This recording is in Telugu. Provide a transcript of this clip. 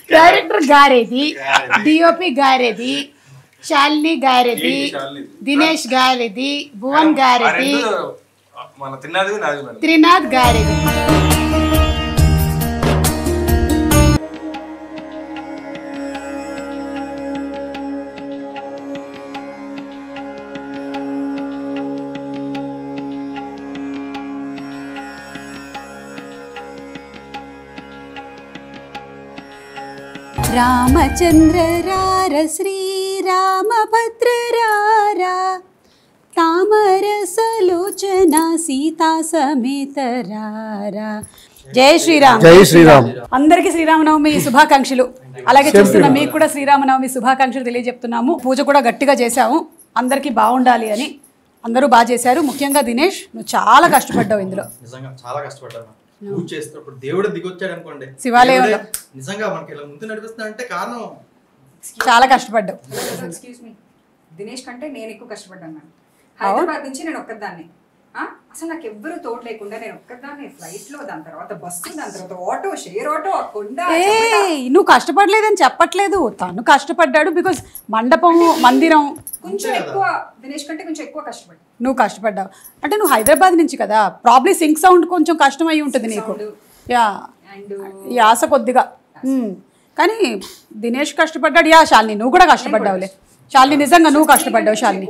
డైరెక్టర్ గారేది డిఓపి గారేది శాలిని గారేది శాలినిది. దినేష్ గారేది భువన్ ఆ గారేది రెండు మన తిన్నది నాది మేడం త్రినాథ్ గారేది రామచంద్ర రార శ్రీరామభద్ర రారా తామరసలోచన సీతా సమేత రారా జై శ్రీరామ్ జై శ్రీరామ్ అందరికీ శ్రీరామనవమి శుభాకాంక్షలు అలాగే చూస్తున్న మీకు కూడా శ్రీరామనవమి శుభాకాంక్షలు తెలియజెప్తున్నాము పూజ కూడా గట్టిగా చేశాము అందరికీ బాగుండాలి అని అందరూ బాగా చేశారు ముఖ్యంగా దినేష్ నువ్వు చాలా కష్టపడ్డావు ఇందులో నిజంగా చాలా కష్టపడ్డాను పూజ చేస్తున్నప్పుడు దేవుడు దిగొచ్చాడు అనుకోండి శివాలయంలో. దేవుడే నిజంగా మనకి ఇలా ముందు నడిపిస్తున్నా అంటే కారణం చాలా కష్టపడ్డావు ఎక్స్క్యూజ్ మీ దినేష్ కంటే నేను ఎక్కువ కష్టపడ్డాను మేడం హైదరాబాద్ నుంచి నేను ఒక్కదాన్ని ఆ? అసలు నాకు ఎవ్వరు తోడు లేకుండా నేను ఒక్కదాన్ని ఫ్లైట్ లో దాని తర్వాత బస్సు దాని తర్వాత ఆటో షేర్ ఆటో ఆ కొండ ఏ నువ్వు కష్టపడలేదని చెప్పట్లేదు తను కష్టపడ్డాడు బికాస్ మండపం మందిరం కొంచెం ఎక్కువ దినేష్ కంటే కొంచెం ఎక్కువ కష్టపడ్డా నువ్వు కష్టపడ్డావు అంటే నువ్వు హైదరాబాద్ నుంచి కదా ప్రాబ్లీ సింక్ సౌండ్ కొంచెం కష్టమై ఉంటుంది నీకు యా అండ్ ఈ ఆశ కొద్దిగా మ్మ్. కానీ దినేష్ కష్టపడ్డాడు యా శాలిని నువ్వు కూడా కష్టపడ్డావులే శాలిని నిజంగా నువ్వు కష్టపడ్డావు శాలిని